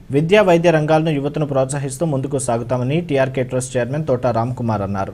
విద్యా వైద్య రంగాలను యువతను ప్రోత్సహిస్తూ ముందుకు సాగుతామని టీఆర్కే ట్రస్ట్ చైర్మన్ తోట రామ్ కుమార్ అన్నారు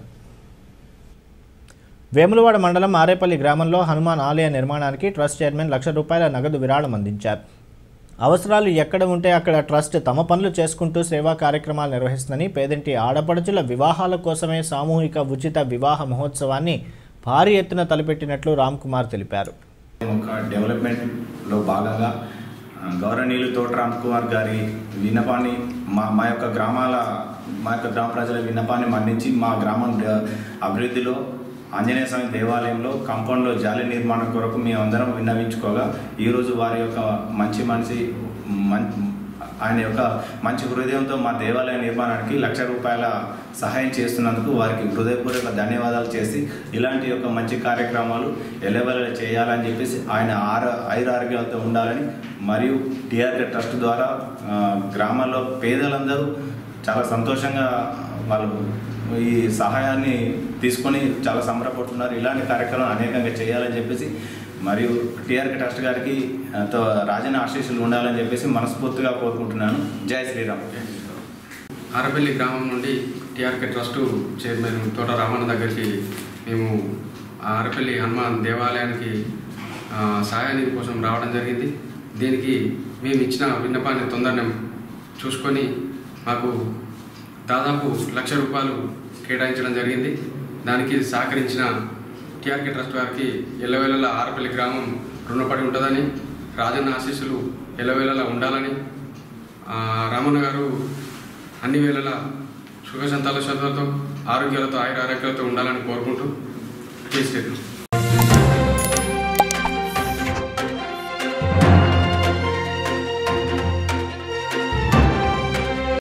వేములవాడ మండలం ఆరేపల్లి గ్రామంలో హనుమాన్ ఆలయ నిర్మాణానికి ట్రస్ట్ చైర్మన్ లక్ష రూపాయల నగదు విరాళం అందించారు అవసరాలు ఎక్కడ ఉంటే అక్కడ ట్రస్ట్ తమ పనులు చేసుకుంటూ సేవా కార్యక్రమాలు నిర్వహిస్తుందని పేదంటి ఆడపడుచుల వివాహాల కోసమే సామూహిక ఉచిత వివాహ మహోత్సవాన్ని భారీ ఎత్తున తలపెట్టినట్లు రామ్ కుమార్ తెలిపారు ఒక డెవలప్మెంట్లో భాగంగా ఆ, గౌరవనీయులు తోట రామ్ కుమార్ గారి విన్నపాన్ని మా మా యొక్క గ్రామాల మా యొక్క గ్రామ ప్రజల విన్నపాన్ని మన్నించి మా గ్రామం డ- అభివృద్ధిలో ఆంజనేయ స్వామి దేవాలయంలో కాంపౌండ్లో జాలి నిర్మాణం కొరకు మేమందరం విన్నవించుకోగా ఈరోజు వారి యొక్క మంచి మనిషి మం ఆయన యొక్క మంచి హృదయంతో మా దేవాలయ నిర్మాణానికి లక్ష రూపాయల సహాయం చేస్తున్నందుకు వారికి హృదయపూర్వక ధన్యవాదాలు చేసి ఇలాంటి యొక్క మంచి కార్యక్రమాలు ఎల్లవెల్ల చేయాలని చెప్పేసి ఆయన ఆర ఐరారోగ్యాలతో ఉండాలని మరియు టీఆర్కే ట్రస్ట్ ద్వారా ఆ, గ్రామాల్లో పేదలందరూ చాలా సంతోషంగా వాళ్ళు ఈ సహాయాన్ని తీసుకొని చాలా సంబరపడుతున్నారు ఇలాంటి కార్యక్రమాలు అనేకంగా చేయాలని చెప్పేసి మరియు టీఆర్కే ట్రస్ట్ గారికి ఆ, తో రాజన్న ఆశీస్సులు ఉండాలని చెప్పేసి మనస్ఫూర్తిగా కోరుకుంటున్నాను జై శ్రీరామ్ ఆరపల్లి గ్రామం నుండి టీఆర్కే ట్రస్ట్ చైర్మన్ తోట రామన్న దగ్గరికి మేము ఆరపల్లి హనుమాన్ దేవాలయానికి ఆ, సహాయానికి కోసం రావడం జరిగింది దీనికి మేము ఇచ్చిన విన్నపాన్ని తొందరనే చూసుకొని మాకు దాదాపు లక్ష రూపాయలు కేటాయించడం జరిగింది దానికి సహకరించిన టీఆర్కే ట్రస్ట్ వారికి ఎల్లవేళలా ఆరపల్లి గ్రామం రుణపడి ఉంటుందని రాజన్న ఆశీస్సులు ఎల్లవేళలా ఉండాలని ఆ, రామన్న గారు అన్ని వేళలా సుఖ సంతాల శ్రద్ధలతో ఆరోగ్యాలతో ఆయుర ఆరోగ్యాలతో ఉండాలని కోరుకుంటూ చేసేది